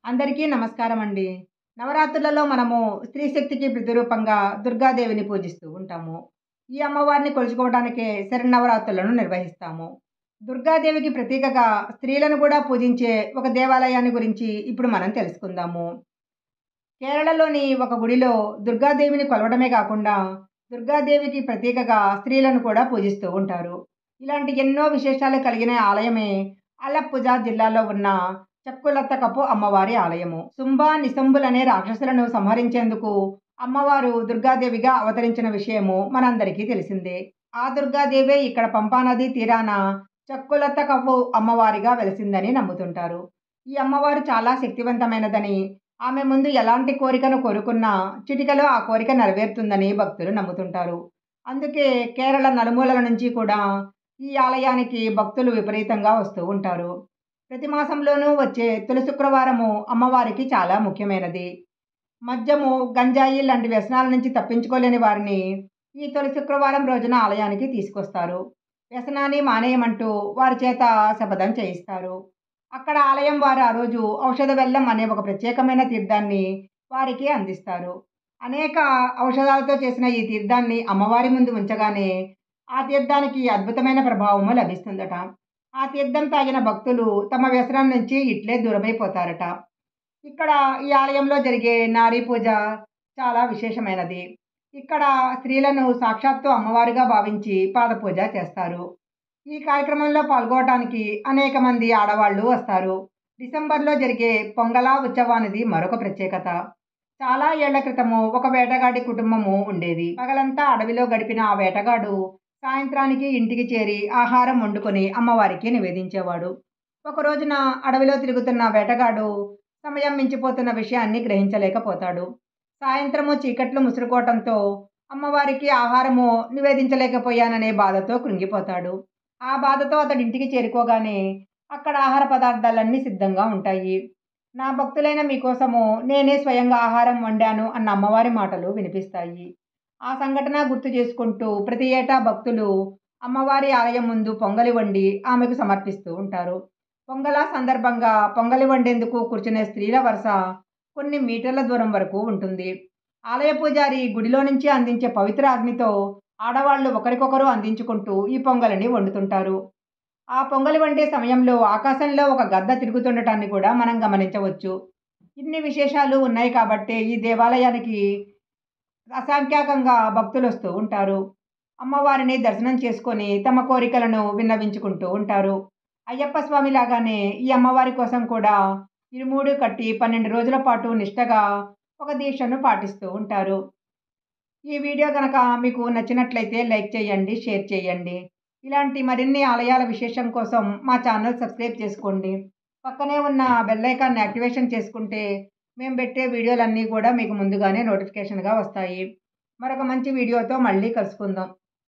అందరికీ నమస్కారం అండి నవరాత్రులలో మనము స్త్రీ శక్తికి ప్రతిరూపంగా దుర్గాదేవిని పూజిస్తూ ఉంటాము ఈ అమ్మవారిని కొలుచుకోవడానికే శరన్నవరాత్రులను నిర్వహిస్తాము దుర్గాదేవికి ప్రతీకగా స్త్రీలను కూడా పూజించే ఒక దేవాలయాన్ని గురించి ఇప్పుడు మనం తెలుసుకుందాము కేరళలోని ఒక గుడిలో దుర్గాదేవిని కొలవడమే కాకుండా దుర్గాదేవికి ప్రతీకగా స్త్రీలను కూడా పూజిస్తూ ఉంటారు ఇలాంటి ఎన్నో విశేషాలు కలిగిన ఆలయమే అలప్పుజ జిల్లాలో ఉన్న చక్కులత్తకపు అమ్మవారి ఆలయము శుంభ నిశంబులనే రాక్షసులను సంహరించేందుకు అమ్మవారు దుర్గాదేవిగా అవతరించిన విషయము మనందరికీ తెలిసిందే ఆ దుర్గాదేవే ఇక్కడ పంపానది తీరాన చక్కులత్తకపు అమ్మవారిగా వెలిసిందని నమ్ముతుంటారు ఈ అమ్మవారు చాలా శక్తివంతమైనదని ఆమె ముందు ఎలాంటి కోరికను కోరుకున్నా చిటికలో ఆ కోరిక నెరవేరుతుందని భక్తులు నమ్ముతుంటారు అందుకే కేరళ నలుమూలల నుంచి కూడా ఈ ఆలయానికి భక్తులు విపరీతంగా వస్తూ ఉంటారు ప్రతి మాసంలోనూ వచ్చే తొలి శుక్రవారము అమ్మవారికి చాలా ముఖ్యమైనది మద్యము గంజాయి లాంటి వ్యసనాల నుంచి తప్పించుకోలేని వారిని ఈ తొలి శుక్రవారం రోజున ఆలయానికి తీసుకొస్తారు వ్యసనాన్ని మానేయమంటూ వారి చేత శపథం చేయిస్తారు అక్కడ ఆలయం వారు ఆ రోజు ఔషధ బెల్లం అనే ఒక ప్రత్యేకమైన తీర్థాన్ని వారికి అందిస్తారు అనేక ఔషధాలతో చేసిన ఈ తీర్థాన్ని అమ్మవారి ముందు ఉంచగానే ఆ తీర్థానికి అద్భుతమైన ప్రభావము లభిస్తుందట ఆ తీర్థం తాగిన భక్తులు తమ వ్యసనం నుంచి ఇట్లే దూరమైపోతారట ఇక్కడ ఈ ఆలయంలో జరిగే నారీ పూజ చాలా విశేషమైనది ఇక్కడ స్త్రీలను సాక్షాత్తు అమ్మవారిగా భావించి పాదపూజ చేస్తారు ఈ కార్యక్రమంలో పాల్గొనడానికి అనేక మంది ఆడవాళ్ళు వస్తారు డిసెంబర్లో జరిగే పొంగలా ఉత్సవానిది మరొక ప్రత్యేకత చాలా ఏళ్ల క్రితము ఒక వేటగాడి కుటుంబము ఉండేది పగలంతా అడవిలో గడిపిన ఆ వేటగాడు సాయంత్రానికి ఇంటికి చేరి ఆహారం వండుకొని అమ్మవారికి నివేదించేవాడు ఒక రోజున అడవిలో తిరుగుతున్న వేటగాడు సమయం మించిపోతున్న విషయాన్ని గ్రహించలేకపోతాడు సాయంత్రము చీకట్లు ముసురుకోవటంతో అమ్మవారికి ఆహారము నివేదించలేకపోయాననే బాధతో కృంగిపోతాడు ఆ బాధతో అతడి ఇంటికి చేరుకోగానే అక్కడ ఆహార పదార్థాలన్నీ సిద్ధంగా ఉంటాయి నా భక్తులైన మీకోసము నేనే స్వయంగా ఆహారం వండాను అన్న అమ్మవారి మాటలు వినిపిస్తాయి ఆ సంఘటన గుర్తు చేసుకుంటూ ప్రతి ఏటా భక్తులు అమ్మవారి ఆలయం ముందు పొంగలి వండి ఆమెకు సమర్పిస్తూ ఉంటారు పొంగల సందర్భంగా పొంగలి వండేందుకు కూర్చునే స్త్రీల వరుస కొన్ని మీటర్ల దూరం వరకు ఉంటుంది ఆలయ పూజారి గుడిలో నుంచి అందించే పవిత్ర అగ్నితో ఆడవాళ్లు ఒకరికొకరు అందించుకుంటూ ఈ పొంగలిని వండుతుంటారు ఆ పొంగలి వండే సమయంలో ఆకాశంలో ఒక గద్ద తిరుగుతుండటాన్ని కూడా మనం గమనించవచ్చు ఇన్ని విశేషాలు ఉన్నాయి కాబట్టే ఈ దేవాలయానికి అసంఖ్యాకంగా భక్తులు వస్తూ ఉంటారు అమ్మవారిని దర్శనం చేసుకొని తమ కోరికలను విన్నవించుకుంటూ ఉంటారు అయ్యప్ప స్వామి లాగానే ఈ అమ్మవారి కోసం కూడా ఇరుమూడు కట్టి పన్నెండు రోజుల పాటు నిష్టగా ఒక దీక్షను పాటిస్తూ ఉంటారు ఈ వీడియో కనుక మీకు నచ్చినట్లయితే లైక్ చేయండి షేర్ చేయండి ఇలాంటి మరిన్ని ఆలయాల విశేషం కోసం మా ఛానల్ సబ్స్క్రైబ్ చేసుకోండి పక్కనే ఉన్న బెల్ ఐకాన్ని యాక్టివేషన్ చేసుకుంటే మేము పెట్టే వీడియోలన్నీ కూడా మీకు ముందుగానే నోటిఫికేషన్గా వస్తాయి మరొక మంచి వీడియోతో మళ్ళీ కలుసుకుందాం